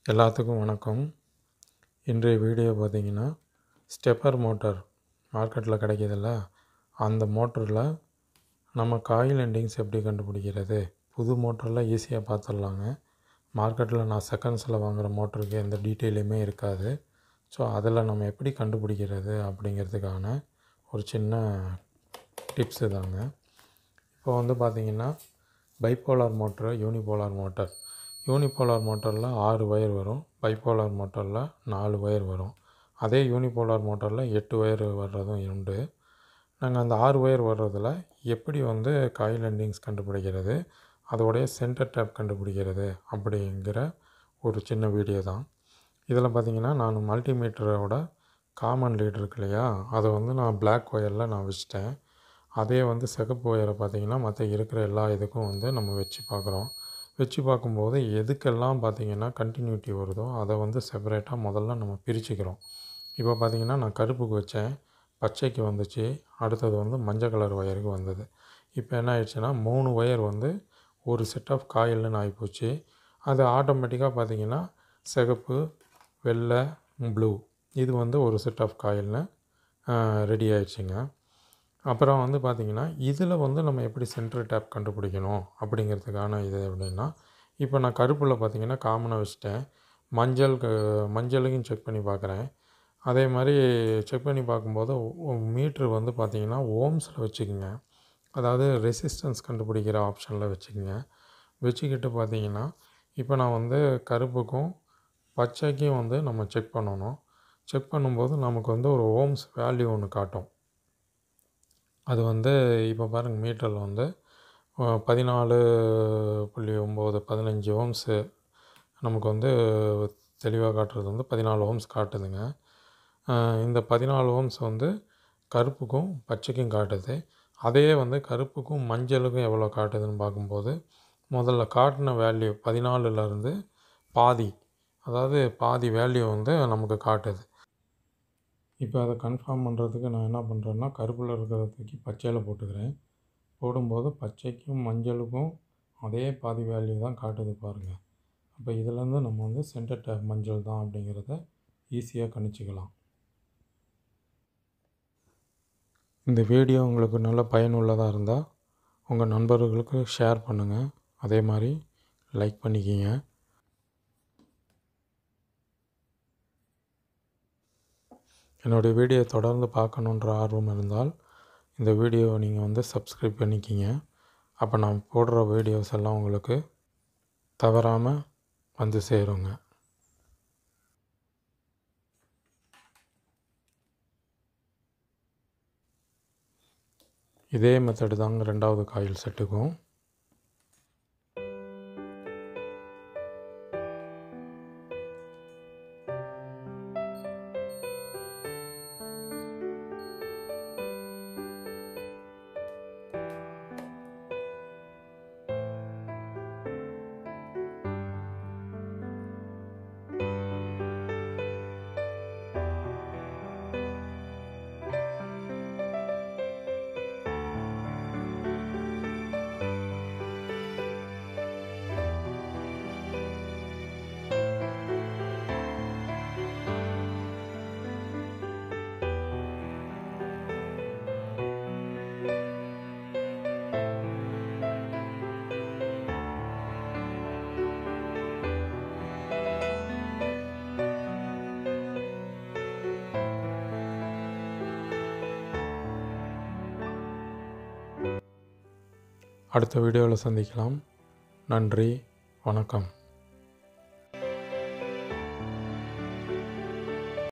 எல்லாத்துக்கும் வணக்கம் இன்றைய வீடியோ பார்த்தீங்கன்னா ஸ்டெப்பர் மோட்டார் மார்க்கெட்டில் கிடைக்கிதுல்ல அந்த மோட்டரில் நம்ம காயில் எண்டிங்ஸ் எப்படி கண்டுபிடிக்கிறது புது மோட்டரில் ஈஸியாக பார்த்துடலாங்க மார்க்கெட்டில் நான் செகண்ட்ஸில் வாங்குகிற மோட்டருக்கு எந்த டீட்டெயிலுமே இருக்காது ஸோ அதில் நம்ம எப்படி கண்டுபிடிக்கிறது அப்படிங்கிறதுக்கான ஒரு சின்ன டிப்ஸு தாங்க இப்போ வந்து பார்த்திங்கன்னா bipolar motor unipolar motor unipolar மோட்டரில் ஆறு ஒயர் வரும் பைப்போலார் மோட்டரில் நாலு ஒயர் வரும் அதே யூனிபோலார் மோட்டரில் எட்டு ஒயர் வர்றதும் உண்டு நாங்கள் அந்த ஆறு ஒயர் வர்றதில் எப்படி வந்து காயில் எண்டிங்ஸ் கண்டுபிடிக்கிறது அதோடைய சென்டர் டேப் கண்டுபிடிக்கிறது அப்படிங்கிற ஒரு சின்ன வீடியோ தான் இதில் பார்த்திங்கன்னா நான் மல்டிமீட்டரோட காமன் லீட் இருக்கு இல்லையா அதை வந்து நான் பிளாக் ஒயரில் நான் வச்சிட்டேன் அதே வந்து சிகப்பு ஒயரை பார்த்திங்கன்னா மற்ற இருக்கிற எல்லா இதுக்கும் வந்து நம்ம வச்சு பார்க்குறோம் வச்சு பார்க்கும்போது எதுக்கெல்லாம் பார்த்திங்கன்னா கண்டினியூட்டி வருதோ அதை வந்து செப்பரேட்டாக முதல்ல நம்ம பிரிச்சுக்கிறோம் இப்போ பார்த்திங்கன்னா நான் கருப்புக்கு வச்சேன் பச்சைக்கு வந்துச்சு அடுத்தது வந்து மஞ்சள் கலர் ஒயருக்கு வந்தது இப்போ என்ன ஆயிடுச்சுன்னா மூணு ஒயர் வந்து ஒரு செட் ஆஃப் காயில்னு ஆகிப்போச்சு அது ஆட்டோமேட்டிக்காக பார்த்திங்கன்னா சிகப்பு வெள்ளை ப்ளூ இது வந்து ஒரு செட் ஆஃப் காயில்னு ரெடி ஆயிடுச்சுங்க அப்புறம் வந்து பார்த்திங்கன்னா இதில் வந்து நம்ம எப்படி சென்ட்ரல் டேப் கண்டுபிடிக்கணும் அப்படிங்கிறதுக்கான இது எப்படின்னா இப்போ நான் கருப்பில் பார்த்திங்கன்னா காமனாக வச்சுட்டேன் மஞ்சளுக்கு மஞ்சளையும் செக் பண்ணி பார்க்குறேன் அதே மாதிரி செக் பண்ணி பார்க்கும்போது மீட்ரு வந்து பார்த்திங்கன்னா ஓம்ஸில் வச்சுக்கோங்க அதாவது ரெசிஸ்டன்ஸ் கண்டுபிடிக்கிற ஆப்ஷனில் வச்சுக்கோங்க வச்சுக்கிட்டு பார்த்திங்கன்னா இப்போ நான் வந்து கருப்புக்கும் பச்சைக்கும் வந்து நம்ம செக் பண்ணணும் செக் பண்ணும்போது நமக்கு வந்து ஒரு ஓம்ஸ் வேல்யூ ஒன்று காட்டும் அது வந்து இப்போ பாருங்கள் மீட்டரில் வந்து பதினாலு புள்ளி ஒம்பது பதினஞ்சு ஓம்ஸு நமக்கு வந்து தெளிவாக காட்டுறது வந்து பதினாலு ஓம்ஸ் காட்டுதுங்க இந்த பதினாலு ஓம்ஸ் வந்து கருப்புக்கும் பச்சைக்கும் காட்டுது அதே வந்து கருப்புக்கும் மஞ்சளுக்கும் எவ்வளோ காட்டுதுன்னு பார்க்கும்போது முதல்ல காட்டின வேல்யூ பதினாலுலேருந்து பாதி அதாவது பாதி வேல்யூ வந்து நமக்கு காட்டுது இப்போ அதை கன்ஃபார்ம் பண்ணுறதுக்கு நான் என்ன பண்ணுறேன்னா கருப்பில் இருக்கிறத தூக்கி பச்சையில் போட்டுக்கிறேன் போடும்போது பச்சைக்கும் மஞ்சளுக்கும் அதே பாதி வேல்யூ தான் காட்டுது பாருங்கள் அப்போ இதிலேருந்து நம்ம வந்து சென்டர் டேப் மஞ்சள் தான் அப்படிங்கிறத ஈஸியாக கணிச்சிக்கலாம் இந்த வீடியோ உங்களுக்கு நல்ல பயனுள்ளதாக இருந்தால் உங்கள் நண்பர்களுக்கு ஷேர் பண்ணுங்கள் அதே மாதிரி லைக் பண்ணிக்கிங்க என்னுடைய வீடியோ தொடர்ந்து பார்க்கணுன்ற ஆர்வம் இருந்தால் இந்த வீடியோவை நீங்கள் வந்து சப்ஸ்கிரைப் பண்ணிக்கிங்க அப்போ நான் போடுற வீடியோஸ் எல்லாம் உங்களுக்கு தவறாமல் வந்து சேருங்க இதே மெத்தடு தாங்க ரெண்டாவது காயில் செட்டுக்கும் அடுத்த வீடியோவில் சந்திக்கலாம் நன்றி வணக்கம்